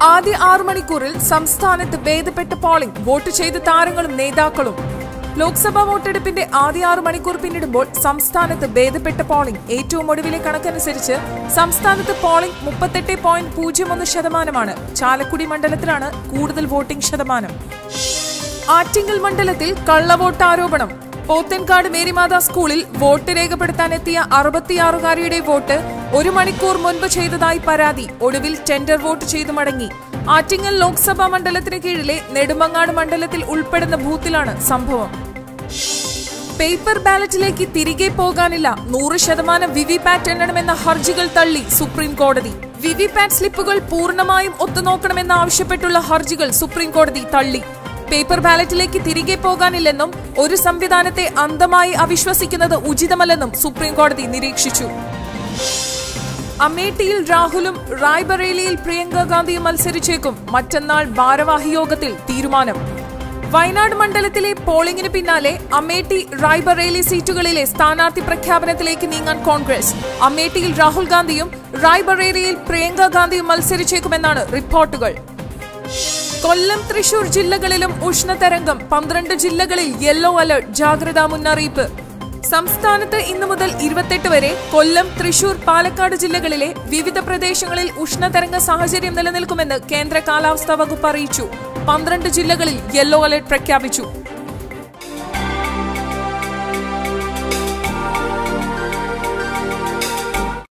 ആദ്യ ആറു മണിക്കൂറിൽ സംസ്ഥാനത്ത് ഭേദപ്പെട്ട പോളിംഗ് വോട്ട് ചെയ്ത താരങ്ങളും നേതാക്കളും ലോക്സഭാ വോട്ടെടുപ്പിന്റെ ആദ്യ ആറു മണിക്കൂർ പിന്നിടുമ്പോൾ സംസ്ഥാനത്ത് ഭേദപ്പെട്ട പോളിംഗ് ഏറ്റവും ഒടുവിലെ കണക്കനുസരിച്ച് സംസ്ഥാനത്ത് പോളിംഗ് മുപ്പത്തെട്ട് പോയിന്റ് പൂജ്യം ഒന്ന് ശതമാനമാണ് ചാലക്കുടി മണ്ഡലത്തിലാണ് കൂടുതൽ വോട്ടിംഗ് ശതമാനം ആറ്റിങ്ങൽ മണ്ഡലത്തിൽ കള്ളവോട്ട് ആരോപണം പോത്തൻകാട് മേരിമാത സ്കൂളിൽ വോട്ട് രേഖപ്പെടുത്താനെത്തിയ അറുപത്തിയാറുകാരിയുടെ വോട്ട് ഒരു മണിക്കൂർ മുൻപ് ചെയ്തതായി പരാതി ഒടുവിൽ ടെൻഡർ വോട്ട് ചെയ്തു മടങ്ങി ആറ്റിങ്ങൽ ലോക്സഭാ മണ്ഡലത്തിന് കീഴിലെ നെടുമങ്ങാട് മണ്ഡലത്തിൽ ഉൾപ്പെടുന്ന ബൂത്തിലാണ് സംഭവം പേപ്പർ ബാലറ്റിലേക്ക് തിരികെ പോകാനില്ല നൂറ് ശതമാനം വിവി പാറ്റ് എണ്ണണമെന്ന ഹർജികൾ തള്ളി സുപ്രീം കോടതി വിവി പാറ്റ് സ്ലിപ്പുകൾ പൂർണ്ണമായും ഒത്തുനോക്കണമെന്ന് ആവശ്യപ്പെട്ടുള്ള ഹർജികൾ സുപ്രീം കോടതി തള്ളി പേപ്പർ ബാലറ്റിലേക്ക് തിരികെ പോകാനില്ലെന്നും ഒരു സംവിധാനത്തെ അന്ധമായി അവിശ്വസിക്കുന്നത് ഉചിതമല്ലെന്നും സുപ്രീം കോടതി നിരീക്ഷിച്ചു അമേഠിയിൽ രാഹുലും റായ്ബറേലിയിൽ പ്രിയങ്ക ഗാന്ധിയും മത്സരിച്ചേക്കും മറ്റന്നാൾ ഭാരവാഹി യോഗത്തിൽ തീരുമാനം വയനാട് മണ്ഡലത്തിലെ പോളിംഗിന് പിന്നാലെ അമേഠി റായ്ബറേലി സീറ്റുകളിലെ സ്ഥാനാർത്ഥി പ്രഖ്യാപനത്തിലേക്ക് നീങ്ങാൻ കോൺഗ്രസ് അമേഠിയിൽ രാഹുൽ ഗാന്ധിയും റായ്ബറേലിയിൽ പ്രിയങ്ക ഗാന്ധിയും മത്സരിച്ചേക്കുമെന്നാണ് റിപ്പോർട്ടുകൾ കൊല്ലം തൃശൂർ ജില്ലകളിലും ഉഷ്ണതരംഗം പന്ത്രണ്ട് ജില്ലകളിൽ യെല്ലോ അലർട്ട് ജാഗ്രതാ മുന്നറിയിപ്പ് സംസ്ഥാനത്ത് ഇന്നു മുതൽ ഇരുപത്തെട്ട് വരെ കൊല്ലം തൃശൂർ പാലക്കാട് ജില്ലകളിലെ വിവിധ പ്രദേശങ്ങളിൽ ഉഷ്ണതരംഗ സാഹചര്യം നിലനിൽക്കുമെന്ന് കേന്ദ്ര കാലാവസ്ഥാ വകുപ്പ് അറിയിച്ചു പന്ത്രണ്ട് ജില്ലകളിൽ യെല്ലോ അലർട്ട് പ്രഖ്യാപിച്ചു